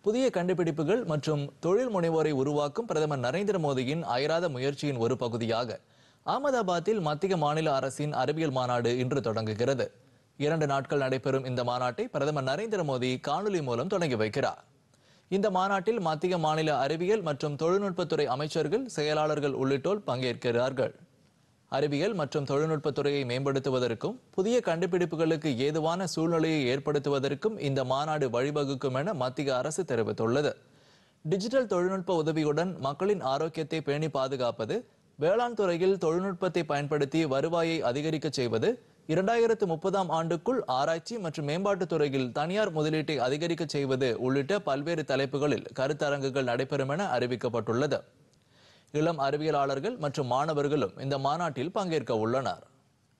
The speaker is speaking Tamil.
புதிய கண்டுபிடிப்புகள் மற்றும் தொழில் முனைவோரை உருவாக்கும் பிரதமர் நரேந்திர மோடியின் அயராத முயற்சியின் ஒரு பகுதியாக அகமதாபாத்தில் மத்திய மாநில அரசின் அறிவியல் மாநாடு இன்று தொடங்குகிறது இரண்டு நாட்கள் நடைபெறும் இந்த மாநாட்டை பிரதமர் நரேந்திர மோடி காணொலி மூலம் தொடங்கி வைக்கிறார் இந்த மாநாட்டில் மத்திய மாநில அறிவியல் மற்றும் தொழில்நுட்பத்துறை அமைச்சர்கள் செயலாளர்கள் உள்ளிட்டோர் பங்கேற்கிறார்கள் அறிவியல் மற்றும் தொழில்நுட்பத்துறையை மேம்படுத்துவதற்கும் புதிய கண்டுபிடிப்புகளுக்கு ஏதுவான சூழ்நிலையை ஏற்படுத்துவதற்கும் இந்த மாநாடு வழிவகுக்கும் என மத்திய அரசு தெரிவித்துள்ளது டிஜிட்டல் தொழில்நுட்ப உதவியுடன் மக்களின் ஆரோக்கியத்தை பேணி பாதுகாப்பது வேளாண் துறையில் தொழில்நுட்பத்தை பயன்படுத்தி வருவாயை அதிகரிக்கச் செய்வது இரண்டாயிரத்து முப்பதாம் ஆண்டுக்குள் ஆராய்ச்சி மற்றும் மேம்பாட்டுத் துறையில் தனியார் முதலீட்டை அதிகரிக்கச் செய்வது உள்ளிட்ட பல்வேறு தலைப்புகளில் கருத்தரங்குகள் நடைபெறும் என அறிவிக்கப்பட்டுள்ளது இளம் அறிவியலாளர்கள் மற்றும் மாணவர்களும் இந்த மாநாட்டில் பங்கேற்க உள்ளனர்